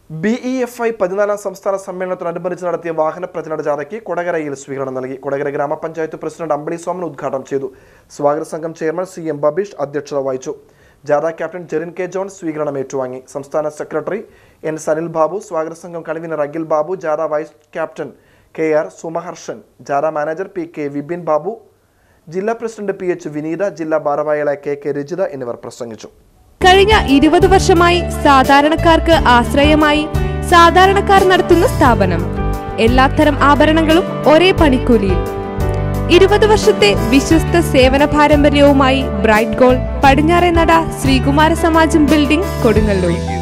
B E F I പതിനാലാം സംസ്ഥാന സമ്മേളനത്തോടനുബന്ധിച്ച് നടത്തിയ വാഹന പ്രചരണ ജാഥയ്ക്ക് കൊടകരയിൽ സ്വീകരണം നൽകി കൊടകര ഗ്രാമപഞ്ചായത്ത് പ്രസിഡന്റ് അമ്പിളി സോമൻ ഉദ്ഘാടനം ചെയ്തു സ്വാഗത സംഘം ചെയർമാൻ സി എം ബബീഷ് അധ്യക്ഷത വഹിച്ചു ജാഥ ക്യാപ്റ്റൻ ജെറിൻ കെ ജോൺ സ്വീകരണം ഏറ്റുവാങ്ങി സംസ്ഥാന സെക്രട്ടറി എൻ സനിൽ ബാബു സ്വാഗത സംഘം കൺവീനർ അഖിൽ ബാബു ജാഥ vice captain K R Sumaharshan ജാഥ manager P K Vipin Babu ജില്ലാ പ്രസിഡന്റ് പി എച്ച് വിനീത ജില്ലാ ഭാരവാഹികളായ കെ കെ രജിത എന്നിവർ പ്രസംഗിച്ചു കഴിഞ്ഞ ഇരുപത് വർഷമായി സാധാരണക്കാർക്ക് ആശ്രയമായി സാധാരണക്കാർ നടത്തുന്ന സ്ഥാപനം എല്ലാത്തരം ആഭരണങ്ങളും ഒരേ പണിക്കൂലിയിൽ ഇരുപത് വർഷത്തെ വിശ്വസ്ത സേവന പാരമ്പര്യവുമായി ബ്രൈറ്റ് ഗോൾഡ് പടിഞ്ഞാറേ നട ശ്രീകുമാര സമാജം ബിൽഡിംഗ് കൊടുങ്ങല്ലൂർ